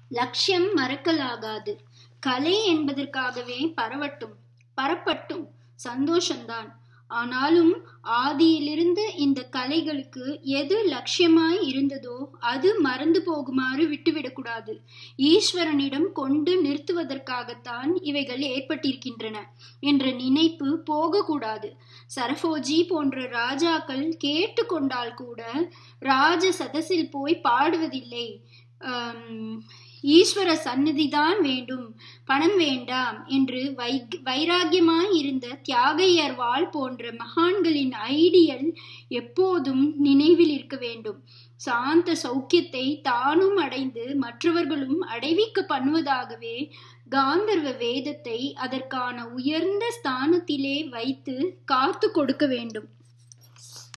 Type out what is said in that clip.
லட்சியம் மறக்கலாகாது கலை என்பதற்காகவே பரவட்டும் பரப்பட்டும் சந்தோஷந்தான் ஆனாலும் ஆதியிலிருந்து இந்த கலைகளுக்கு எது லட்சியமாய் இருந்ததோ அது மறந்து போகுமாறு விட்டுவிடக்கூடாது ஈஸ்வரனிடம் கொண்டு நிறுத்துவதற்காகத்தான் இவைகள் ஏற்பட்டிருக்கின்றன என்ற நினைப்பு போகக்கூடாது சரபோஜி போன்ற ராஜாக்கள் கேட்டுக்கொண்டால் கூட ராஜ சதஸில் போய் பாடுவதில்லை ஈஸ்வர சந்நிதிதான் வேண்டும் பணம் வேண்டாம் என்று வை வைராகியமாய் இருந்த தியாகையர்வாள் போன்ற மகான்களின் ஐடியல் எப்போதும் நினைவில் இருக்க வேண்டும் சாந்த சௌக்கியத்தை தானும் அடைந்து மற்றவர்களும் அடைவிக்க பண்ணுவதாகவே காந்தர்வ வேதத்தை அதற்கான உயர்ந்த ஸ்தானத்திலே வைத்து காத்து கொடுக்க வேண்டும்